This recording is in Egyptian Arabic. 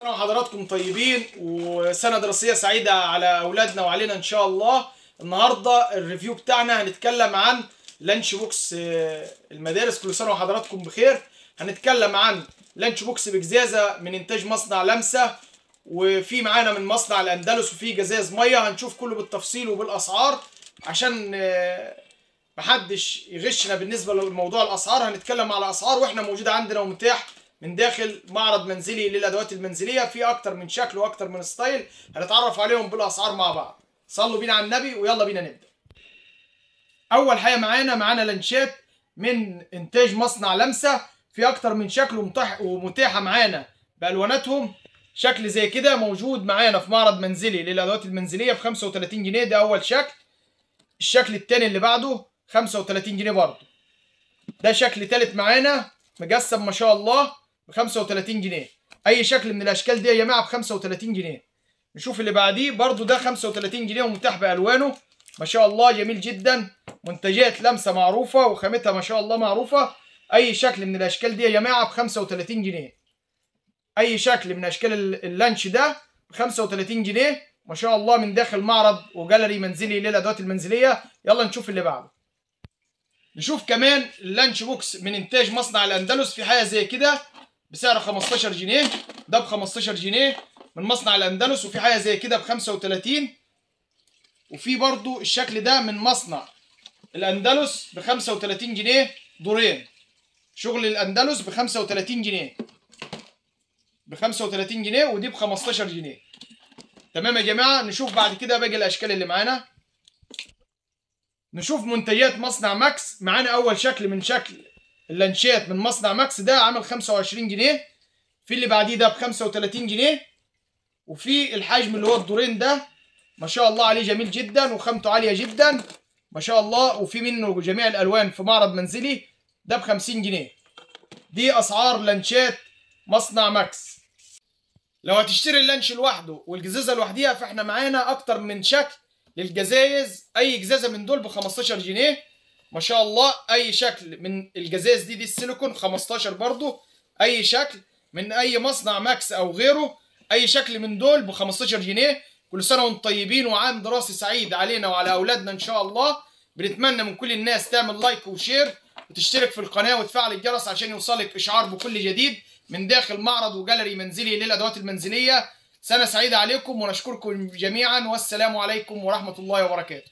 حضراتكم طيبين وسنة دراسية سعيدة على أولادنا وعلينا إن شاء الله النهاردة الريفيو بتاعنا هنتكلم عن لانش بوكس آه، المدارس كل سنة وحضراتكم بخير هنتكلم عن لانش بوكس بجزازة من إنتاج مصنع لمسة وفي معانا من مصنع الأندلس وفي جزاز مية هنشوف كله بالتفصيل وبالأسعار عشان آه، محدش يغشنا بالنسبة لموضوع الأسعار هنتكلم على أسعار وإحنا موجودة عندنا ومتاح من داخل معرض منزلي للادوات المنزليه في اكتر من شكل واكتر من ستايل هنتعرف عليهم بالاسعار مع بعض صلوا بينا على النبي ويلا بينا نبدا اول حاجه معانا معانا لانشات من انتاج مصنع لمسه في اكتر من شكل ومتاح ومتاحه معانا بالواناتهم شكل زي كده موجود معانا في معرض منزلي للادوات المنزليه ب 35 جنيه ده اول شكل الشكل التاني اللي بعده 35 جنيه برضه ده شكل تالت معانا مجسم ما شاء الله ب 35 جنيه اي شكل من الاشكال دي يا جماعه ب 35 جنيه نشوف اللي بعديه برضو ده 35 جنيه ومتاح بالوانه ما شاء الله جميل جدا منتجات لمسه معروفه وخامتها ما شاء الله معروفه اي شكل من الاشكال دي يا جماعه ب 35 جنيه اي شكل من اشكال ال- اللانش ده ب 35 جنيه ما شاء الله من داخل معرض وجاليري منزلي للادوات المنزليه يلا نشوف اللي بعده نشوف كمان اللانش بوكس من انتاج مصنع الاندلس في حاجه زي كده بسعر 15 جنيه ده ب 15 جنيه من مصنع الاندلس وفي حاجه زي كده ب 35 وفي برضو الشكل ده من مصنع الاندلس ب 35 جنيه دورين شغل الاندلس ب 35 جنيه ب 35 جنيه ودي ب 15 جنيه تمام يا جماعه نشوف بعد كده باقي الاشكال اللي معانا نشوف منتجات مصنع ماكس معانا اول شكل من شكل اللانشات من مصنع ماكس ده عامل 25 جنيه في اللي بعديه ده ب 35 جنيه وفي الحجم اللي هو الدورين ده ما شاء الله عليه جميل جدا وخامته عاليه جدا ما شاء الله وفي منه جميع الالوان في معرض منزلي ده ب 50 جنيه دي اسعار لانشات مصنع ماكس لو هتشتري اللانش لوحده والجزازه لوحديها فاحنا معانا اكتر من شكل للجزايز اي جزازه من دول ب 15 جنيه ما شاء الله اي شكل من الجزاز دي دي السيليكون 15 برضو اي شكل من اي مصنع ماكس او غيره اي شكل من دول ب 15 جنيه كل سنه وانتم طيبين وعام دراسي سعيد علينا وعلى اولادنا ان شاء الله بنتمنى من كل الناس تعمل لايك وشير وتشترك في القناه وتفعل الجرس عشان يوصلك اشعار بكل جديد من داخل معرض وجاليري منزلي للادوات المنزليه سنه سعيده عليكم ونشكركم جميعا والسلام عليكم ورحمه الله وبركاته